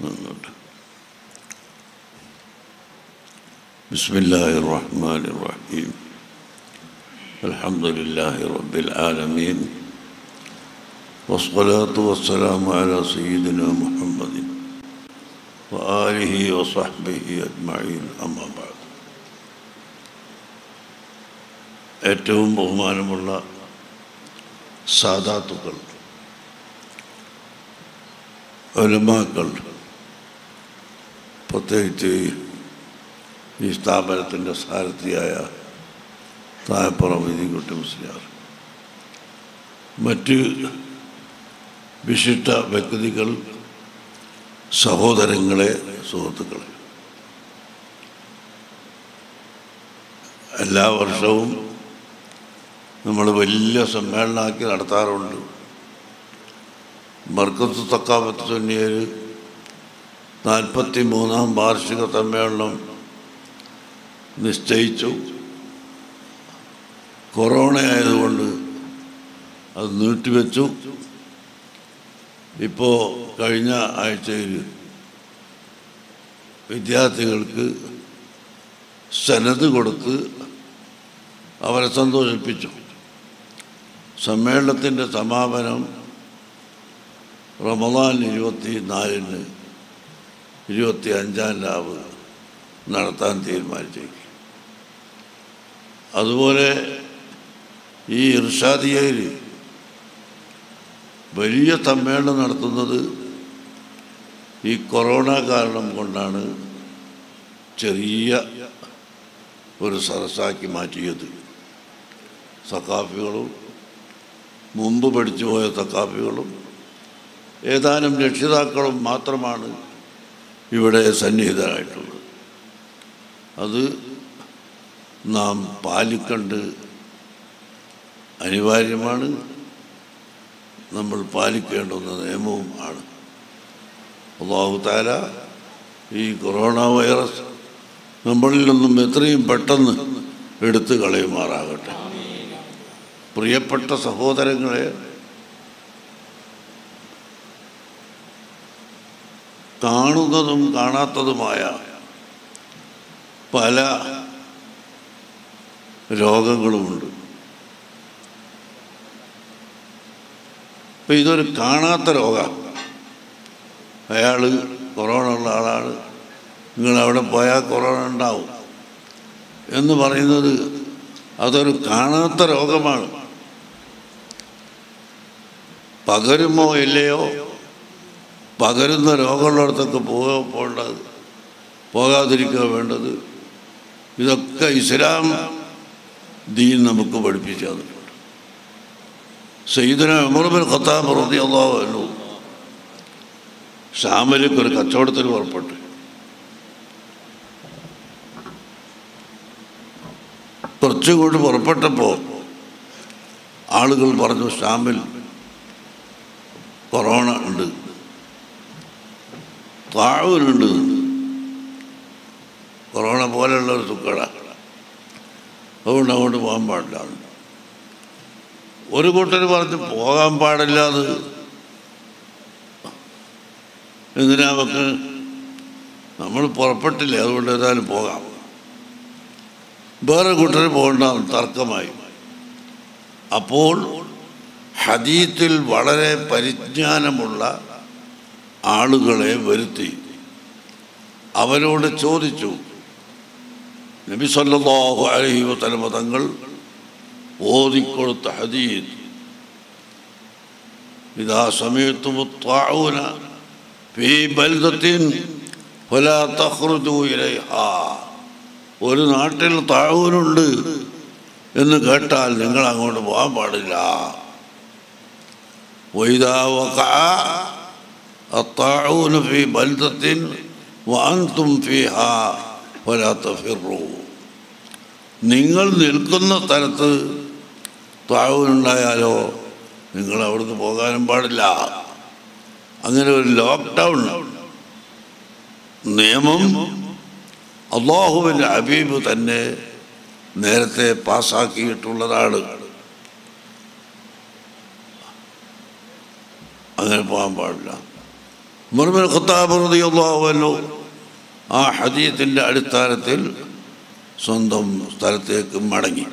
നിന്നുണ്ട് بسم الله الرحمن الرحيم الحمد لله رب العالمين والصلاة والسلام على سيدنا محمد وآله وصحبه أجمعين أما بعد ഏറ്റവും ബഹുമാനമുള്ള സാധാത്തുക്കൾ ഒലമാക്കൾ പ്രത്യേകിച്ച് ഈ സ്ഥാപനത്തിൻ്റെ സാരഥിയായ തായപ്പുറം വിധികുട്ടി മുസ്ലിയാർ മറ്റ് വിശിഷ്ട വ്യക്തികൾ സഹോദരങ്ങളെ സുഹൃത്തുക്കളെ എല്ലാ വർഷവും നമ്മൾ വലിയ സമ്മേളനമാക്കി നടത്താറുണ്ട് മർക്കത്ത് തക്കാമത്ത് സുന്നിയർ നാൽപ്പത്തി മൂന്നാം വാർഷിക സമ്മേളനം നിശ്ചയിച്ചു കൊറോണ ആയതുകൊണ്ട് അത് നീട്ടിവെച്ചു ഇപ്പോൾ കഴിഞ്ഞ ആഴ്ചയിൽ വിദ്യാർത്ഥികൾക്ക് സനത് കൊടുത്ത് അവരെ സന്തോഷിപ്പിച്ചു സമ്മേളനത്തിൻ്റെ സമാപനം റമദാൻ ഇരുപത്തി നാലിന് ഇരുപത്തി അഞ്ചാം ലാവ് നടത്താൻ തീരുമാനിച്ചേക്കും അതുപോലെ ഈ ഇർഷാദിയയിൽ വലിയ സമ്മേളനം നടത്തുന്നത് ഈ കൊറോണ കാരണം കൊണ്ടാണ് ചെറിയ ഒരു സദസ്സാക്കി മാറ്റിയത് സക്കാഫികളും മുമ്പ് പഠിച്ചു പോയ സക്കാഫികളും ഏതാനും രക്ഷിതാക്കളും മാത്രമാണ് ഇവിടെ സന്നിഹിതരായിട്ടുള്ളത് അത് നാം പാലിക്കേണ്ട അനിവാര്യമാണ് നമ്മൾ പാലിക്കേണ്ടുന്ന നിയമവും ആണ് അള്ളാഹു താല ഈ കൊറോണ വൈറസ് നമ്മളിൽ നിന്നും എത്രയും പെട്ടെന്ന് എടുത്തു കളയുമാറാകട്ടെ പ്രിയപ്പെട്ട സഹോദരങ്ങളെ കാണുന്നതും കാണാത്തതുമായ പല രോഗങ്ങളുമുണ്ട് ഇപ്പം ഇതൊരു കാണാത്ത രോഗമാണ് അയാൾ കൊറോണ ഉള്ള ആളാണ് നിങ്ങൾ അവിടെ പോയാൽ കൊറോണ ഉണ്ടാവും എന്ന് പറയുന്നത് അതൊരു കാണാത്ത രോഗമാണ് പകരുമോ ഇല്ലയോ പകരുന്ന രോഗമുള്ളിടത്തൊക്കെ പോകാൻ പോകേണ്ടത് പോകാതിരിക്കുക വേണ്ടത് ഇതൊക്കെ ഇസ്ലാം ദീൻ നമുക്ക് പഠിപ്പിച്ചു തന്നിട്ടുണ്ട് സയ്യിദിന ഉമർബിൻ ഖത്താബ് റതി അള്ളാഹു ഷാമിലേക്ക് ഒരു കച്ചവടത്തിന് പുറപ്പെട്ടു കുറച്ചുകൂടി പുറപ്പെട്ടപ്പോൾ ആളുകൾ പറഞ്ഞു ഷാമിൽ കൊറോണ ഉണ്ട് താഴൂരുണ്ട് കൊറോണ പോലെയുള്ള ഒരു സുക്കട അതുകൊണ്ട് അങ്ങോട്ട് പോകാൻ പാടില്ല ഒരു കൂട്ടർ പറഞ്ഞ് പോകാൻ പാടില്ല അത് എന്തിനാ നമുക്ക് നമ്മൾ പുറപ്പെട്ടില്ലേ അതുകൊണ്ട് ഏതായാലും പോകാം വേറെ കൂട്ടർ പോകണ്ട തർക്കമായി അപ്പോൾ ഹദീത്തിൽ വളരെ പരിജ്ഞാനമുള്ള ആളുകളെ വരുത്തി അവരോട് ചോദിച്ചു നബി സല്ലല്ലാഹു അലൈഹി വസല്ലമ തങ്ങൾ ഓതിക്കൊടുത്ത ഹദീദ് ഇതാ സമയത്തും الطاعون في بلدة فلا تخرجوا إليها ഒരു നാട്ടിൽ താഴൂനുണ്ട് എന്ന് കേട്ടാൽ നിങ്ങൾ അങ്ങോട്ട് പോകാൻ പാടില്ല وإذا وقع الطاعون في بلدة وأنتم فيها فلا تفروا നിങ്ങൾ നിൽക്കുന്ന സ്ഥലത്ത് താഴൂനുണ്ടായാലോ നിങ്ങൾ അവിടുന്ന് പോകാനും പാടില്ല അങ്ങനെ ഒരു ലോക്ക്ഡൗൺ നിയമം അള്ളാഹുവിൻ്റെ ഹബീബ് തന്നെ നേരത്തെ പാസ്സാക്കിയിട്ടുള്ളതാണ് അങ്ങനെ പോകാൻ പാടില്ല മുർമിൻ ഖത്താബ് റളിയല്ലാഹു ആ ഹദീത്തിൻ്റെ അടിസ്ഥാനത്തിൽ സ്വന്തം സ്ഥലത്തേക്ക് മടങ്ങി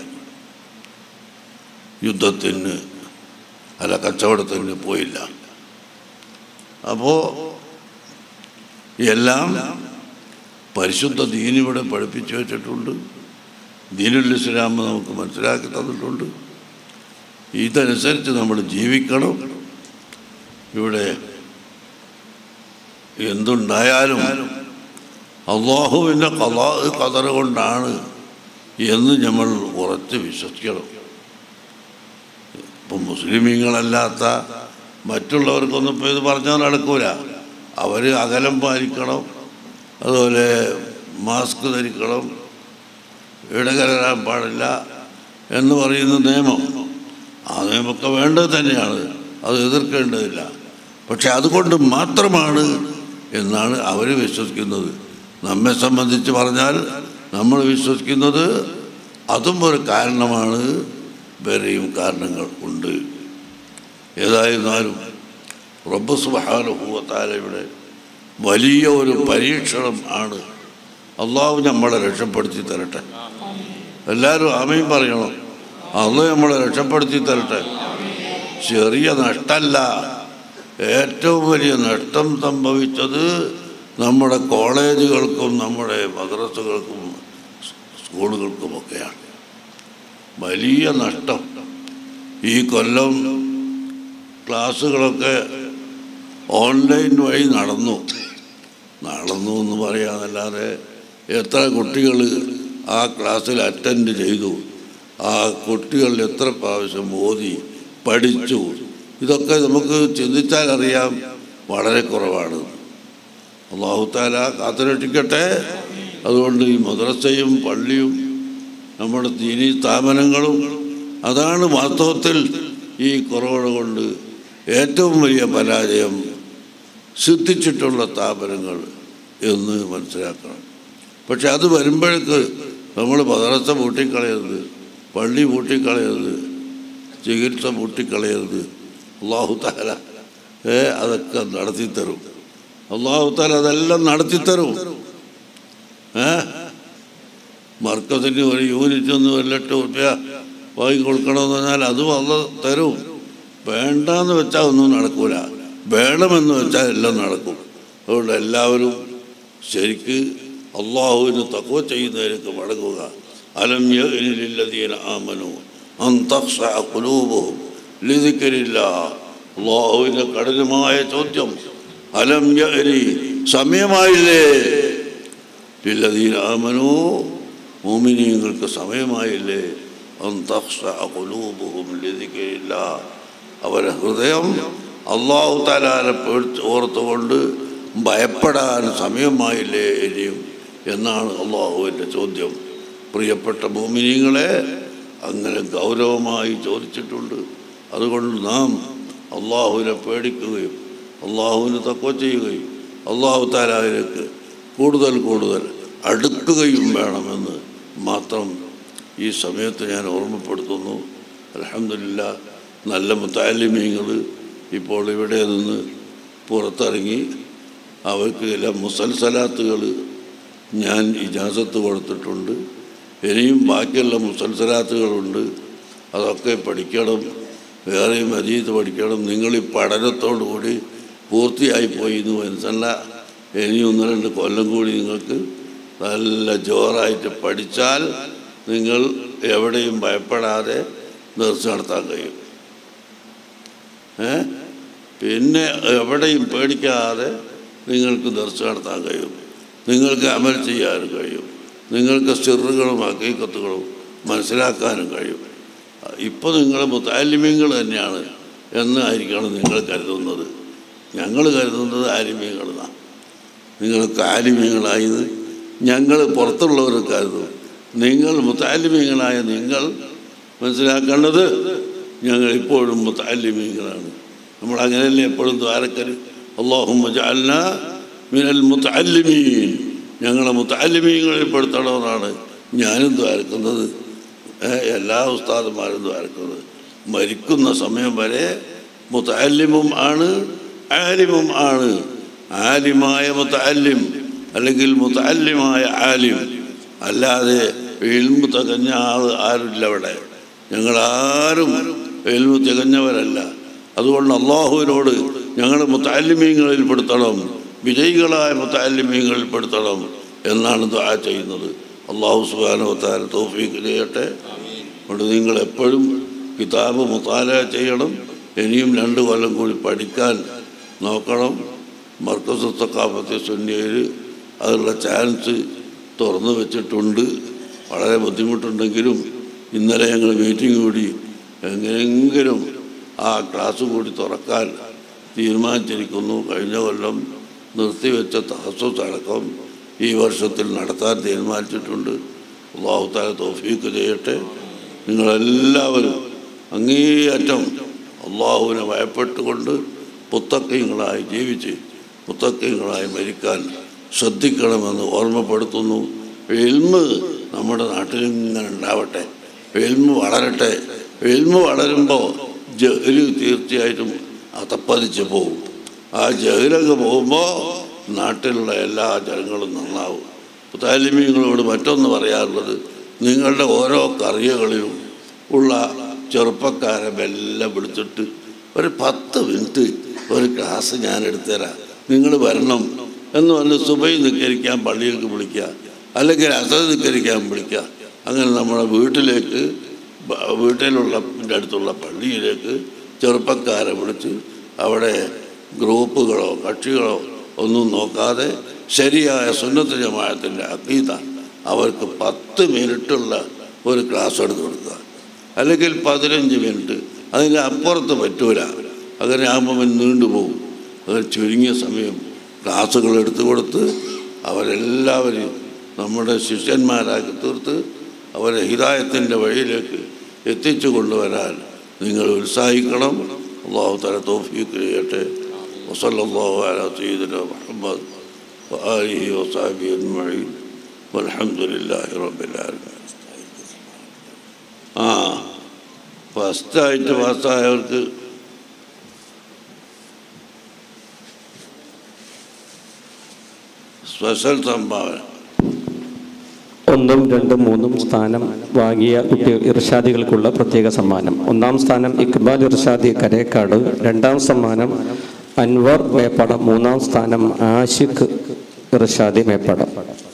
യുദ്ധത്തിന് അല്ല കച്ചവടത്തിന് പോയില്ല അപ്പോൾ എല്ലാം പരിശുദ്ധ ദീനിവിടെ പഠിപ്പിച്ചു വെച്ചിട്ടുണ്ട് ദീനുൽ ഇസ്ലാം നമുക്ക് മനസ്സിലാക്കി തന്നിട്ടുണ്ട് ഇതനുസരിച്ച് നമ്മൾ ജീവിക്കണം ഇവിടെ എന്തുണ്ടായാലും അള്ളാഹുവിൻ്റെ കലാ കതർ കൊണ്ടാണ് എന്ന് നമ്മൾ ഉറച്ച് വിശ്വസിക്കണം ഇപ്പം മുസ്ലിമീങ്ങളല്ലാത്ത മറ്റുള്ളവർക്കൊന്നും ഇപ്പോൾ ഇത് പറഞ്ഞാൽ നടക്കൂല അവർ അകലം പാലിക്കണം അതുപോലെ മാസ്ക് ധരിക്കണം ഇടകലരാൻ പാടില്ല എന്ന് പറയുന്ന നിയമം ആ നിയമമൊക്കെ വേണ്ടത് തന്നെയാണ് അത് എതിർക്കേണ്ടതില്ല പക്ഷെ അതുകൊണ്ട് മാത്രമാണ് എന്നാണ് അവർ വിശ്വസിക്കുന്നത് നമ്മെ സംബന്ധിച്ച് പറഞ്ഞാൽ നമ്മൾ വിശ്വസിക്കുന്നത് അതും ഒരു കാരണമാണ് വേറെയും കാരണങ്ങൾ ഉണ്ട് ഏതായിരുന്നാലും റബ്ബ് സുബാനുഭൂവത്താലയുടെ വലിയ ഒരു പരീക്ഷണം ആണ് അള്ളാഹു നമ്മളെ രക്ഷപ്പെടുത്തി തരട്ടെ എല്ലാവരും ആമയും പറയണം അത് നമ്മളെ രക്ഷപ്പെടുത്തി തരട്ടെ ചെറിയ നഷ്ടമല്ല ഏറ്റവും വലിയ നഷ്ടം സംഭവിച്ചത് നമ്മുടെ കോളേജുകൾക്കും നമ്മുടെ മദ്രസകൾക്കും സ്കൂളുകൾക്കുമൊക്കെയാണ് വലിയ നഷ്ടം ഈ കൊല്ലം ക്ലാസ്സുകളൊക്കെ ഓൺലൈൻ വഴി നടന്നു നടന്നു എന്ന് പറയാന്നല്ലാതെ എത്ര കുട്ടികൾ ആ ക്ലാസ്സിൽ അറ്റൻഡ് ചെയ്തു ആ കുട്ടികൾ എത്ര പ്രാവശ്യം ഓതി പഠിച്ചു ഇതൊക്കെ നമുക്ക് ചിന്തിച്ചാൽ അറിയാം വളരെ കുറവാണ് അള്ളാഹുത്താല കാത്തുരക്ഷിക്കട്ടെ അതുകൊണ്ട് ഈ മദ്രസയും പള്ളിയും നമ്മുടെ ദീനി സ്ഥാപനങ്ങളും അതാണ് വാസ്തവത്തിൽ ഈ കൊറോണ കൊണ്ട് ഏറ്റവും വലിയ പരാജയം സിദ്ധിച്ചിട്ടുള്ള സ്ഥാപനങ്ങൾ എന്ന് മനസ്സിലാക്കണം പക്ഷെ അത് വരുമ്പോഴേക്ക് നമ്മൾ മദ്രസ പൂട്ടിക്കളയരുത് പള്ളി പൂട്ടിക്കളയരുത് ചികിത്സ പൂട്ടിക്കളയരുത് അള്ളാഹു താല ഏ അതൊക്കെ നടത്തിത്തരും അള്ളാഹു താല അതെല്ലാം നടത്തിത്തരും ഏ മർക്കത്തിന് ഒരു യൂണിറ്റ് ഒന്ന് ഒരു ലക്ഷം റുപ്യ വാങ്ങി കൊടുക്കണമെന്ന് പറഞ്ഞാൽ അതും അല്ല തരും വേണ്ടാന്ന് വെച്ചാൽ ഒന്നും നടക്കൂല വേണമെന്ന് വെച്ചാൽ എല്ലാം നടക്കും അതുകൊണ്ട് എല്ലാവരും ശരിക്ക് അള്ളാഹുവിന് തക്കവ ചെയ്യുന്നതിലേക്ക് മടങ്ങുക അലം യഅ്നിലില്ലദീന ആമനു അൻ തഖ്ശഅ ഖുലൂബുഹും ലിദിക്രില്ലാഹ് അള്ളാഹുവിൻ്റെ കഠിനമായ ചോദ്യം അലം യഅ്നി സമയമായില്ലേ ലില്ലദീന ആമനു മോമിനിയങ്ങൾക്ക് സമയമായില്ലേ അൻ തഖ്ശഅ ഖുലൂബുഹും ലിദിക്രില്ലാഹ് അവരെ ഹൃദയം അള്ളാഹു താലാനെ പേടിച്ച് ഓർത്തുകൊണ്ട് ഭയപ്പെടാൻ സമയമായില്ലേ ഇനിയും എന്നാണ് അള്ളാഹുവിൻ്റെ ചോദ്യം പ്രിയപ്പെട്ട ഭൂമിനിങ്ങളെ അങ്ങനെ ഗൗരവമായി ചോദിച്ചിട്ടുണ്ട് അതുകൊണ്ട് നാം അള്ളാഹുവിനെ പേടിക്കുകയും അള്ളാഹുവിന് തക്കവ ചെയ്യുകയും അള്ളാഹു താലാവിലേക്ക് കൂടുതൽ കൂടുതൽ അടുക്കുകയും വേണമെന്ന് മാത്രം ഈ സമയത്ത് ഞാൻ ഓർമ്മപ്പെടുത്തുന്നു അലഹമില്ല നല്ല മുത്താലിമീങ്ങൾ ഇപ്പോൾ ഇവിടെ നിന്ന് പുറത്തിറങ്ങി അവർക്ക് ചില മുസൽസലാത്തുകൾ ഞാൻ ഇജാസത്ത് കൊടുത്തിട്ടുണ്ട് ഇനിയും ബാക്കിയുള്ള മുസൽസലാത്തുകളുണ്ട് അതൊക്കെ പഠിക്കണം വേറെയും അജീത് പഠിക്കണം നിങ്ങൾ ഈ പഠനത്തോടു കൂടി പൂർത്തിയായി പോയി എന്ന് മനസ്സല്ല ഇനി ഒന്ന് രണ്ട് കൊല്ലം കൂടി നിങ്ങൾക്ക് നല്ല ജോറായിട്ട് പഠിച്ചാൽ നിങ്ങൾ എവിടെയും ഭയപ്പെടാതെ നേർച്ച നടത്താൻ കഴിയും ഏ പിന്നെ എവിടെയും പേടിക്കാതെ നിങ്ങൾക്ക് ദർശനം നടത്താൻ കഴിയും നിങ്ങൾക്ക് അമൽ ചെയ്യാനും കഴിയും നിങ്ങൾക്ക് സിറുകളും ഹക്കീക്കത്തുകളും മനസ്സിലാക്കാനും കഴിയും ഇപ്പോൾ നിങ്ങൾ മുത്താലിമ്യങ്ങൾ തന്നെയാണ് എന്നായിരിക്കണം നിങ്ങൾ കരുതുന്നത് ഞങ്ങൾ കരുതുന്നത് ആലിമ്യങ്ങളാണ് നിങ്ങൾക്ക് ആലിമ്യങ്ങളായത് ഞങ്ങൾ പുറത്തുള്ളവർ കരുതും നിങ്ങൾ മുത്താലിമ്യങ്ങളായ നിങ്ങൾ മനസ്സിലാക്കേണ്ടത് ഞങ്ങൾ ഇപ്പോഴും മുത്താലിമ്യങ്ങളാണ് നമ്മൾ അങ്ങനെയല്ലേ എപ്പോഴും ദ്വാരക്കര് അള്ളാഹുമ്മ ജഅൽന മിനൽ മുത്തല്ലിമീൻ ഞങ്ങളെ മുത്തല്ലിമീങ്ങളിൽ പെടുത്തണമെന്നാണ് ഞാനും ദ്വാരക്കുന്നത് ഏ, എല്ലാ ഉസ്താദന്മാരും ദ്വാരക്കുന്നത് മരിക്കുന്ന സമയം വരെ മുത്തല്ലിമും ആണ് ആലിമും ആണ് ആലിമായ മുത്തല്ലിം അല്ലെങ്കിൽ മുത്തല്ലിമായ ആലിം അല്ലാതെ എൽമു തികഞ്ഞ ആൾ ആരുമില്ല അവിടെ ഞങ്ങളാരും എൽമു തികഞ്ഞവരല്ല അതുകൊണ്ട് അള്ളാഹുവിനോട് ഞങ്ങൾ മുത്താലിമീങ്ങളിൽ പെടുത്തണം വിജയികളായ മുത്താലിമീങ്ങളിൽ പെടുത്തണം എന്നാണ് ദുആ ചെയ്യുന്നത് അള്ളാഹു സുബാനോത്താര തോഫീക്ക് ചെയ്യട്ടെ അതുകൊണ്ട് നിങ്ങൾ എപ്പോഴും കിതാബ് മുത്താല ചെയ്യണം ഇനിയും രണ്ട് കൊല്ലം കൂടി പഠിക്കാൻ നോക്കണം മർക്കസ് തക്കാഫത്തെ സുന്നിയയിൽ അതിനുള്ള ചാൻസ് തുറന്നു വെച്ചിട്ടുണ്ട് വളരെ ബുദ്ധിമുട്ടുണ്ടെങ്കിലും ഇന്നലെ ഞങ്ങൾ മീറ്റിംഗ് കൂടി എങ്ങനെയെങ്കിലും ആ ക്ലാസ് കൂടി തുറക്കാൻ തീരുമാനിച്ചിരിക്കുന്നു കഴിഞ്ഞ കൊല്ലം നിർത്തിവെച്ച തഹസ്സസ് അടക്കം ഈ വർഷത്തിൽ നടത്താൻ തീരുമാനിച്ചിട്ടുണ്ട് അള്ളാഹുത്താല തോഫീക്ക് ചെയ്യട്ടെ നിങ്ങളെല്ലാവരും അങ്ങേയറ്റം അള്ളാഹുവിനെ ഭയപ്പെട്ടുകൊണ്ട് പുത്തക്കങ്ങളായി ജീവിച്ച് പുത്തക്കങ്ങളായി മരിക്കാൻ ശ്രദ്ധിക്കണമെന്ന് ഓർമ്മപ്പെടുത്തുന്നു എൽമ് നമ്മുടെ നാട്ടിലിങ്ങനെ ഉണ്ടാവട്ടെ എൽമ് വളരട്ടെ എൽമ് വളരുമ്പോൾ ജഹല് തീർച്ചയായിട്ടും അതപ്പതിച്ച് പോകും ആ ജഹലൊക്കെ പോകുമ്പോൾ നാട്ടിലുള്ള എല്ലാ ജനങ്ങളും നന്നാവും താലിമീങ്ങളോട് മറ്റൊന്ന് പറയാറുള്ളത് നിങ്ങളുടെ ഓരോ കറിയകളിലും ഉള്ള ചെറുപ്പക്കാരെ മെല്ലെ വിളിച്ചിട്ട് ഒരു പത്ത് മിനിറ്റ് ഒരു ക്ലാസ് ഞാൻ എടുത്തുതരാം നിങ്ങൾ വരണം എന്ന് പറഞ്ഞ് സുബൈ നിൽക്കരിക്കാൻ പള്ളിയിലേക്ക് വിളിക്കുക അല്ലെങ്കിൽ അസത് നിൽക്കരിക്കാൻ വിളിക്കുക അങ്ങനെ നമ്മുടെ വീട്ടിലേക്ക് ബ- വീട്ടിലുള്ള എൻ്റെ അടുത്തുള്ള പള്ളിയിലേക്ക് ചെറുപ്പക്കാരെ വിളിച്ച് അവിടെ ഗ്രൂപ്പുകളോ കക്ഷികളോ ഒന്നും നോക്കാതെ ശരിയായ സുന്നത്ത് ജമാഅത്തിൻ്റെ അക്കീത അവർക്ക് പത്ത് മിനിറ്റുള്ള ഒരു ക്ലാസ് എടുത്ത് കൊടുക്കുക അല്ലെങ്കിൽ പതിനഞ്ച് മിനിറ്റ് അതിന് അപ്പുറത്ത് പറ്റൂല അങ്ങനെ ആകുമ്പോൾ നീണ്ടുപോകും അങ്ങനെ ചുരുങ്ങിയ സമയം ക്ലാസ്സുകൾ എടുത്തു കൊടുത്ത് അവരെല്ലാവരെയും നമ്മുടെ ശിഷ്യന്മാരാക്കി തീർത്ത് അവരെ ഹിതായത്തിൻ്റെ വഴിയിലേക്ക് എത്തിച്ചു കൊണ്ടുവരാൻ നിങ്ങൾ ഉത്സാഹിക്കണം അള്ളാഹു തല തോഫീക്ക് ചെയ്യട്ടെ വസല്ലാഹു അല സീദന മുഹമ്മദ് وآله وصحبه أجمعين والحمد لله رب العالمين ആ ഫസ്റ്റായിട്ട് പാസ്സായവർക്ക് സ്പെഷ്യൽ സംഭാവന ഒന്നും രണ്ടും മൂന്നും സ്ഥാനം വാങ്ങിയ കുട്ടി ഇർഷാദികൾക്കുള്ള പ്രത്യേക സമ്മാനം ഒന്നാം സ്ഥാനം ഇക്ബാൽ ഇർഷാദി കരേക്കാട് രണ്ടാം സമ്മാനം അൻവർ മേപ്പട മൂന്നാം സ്ഥാനം ആഷിഖ് ഇർഷാദി മേപ്പട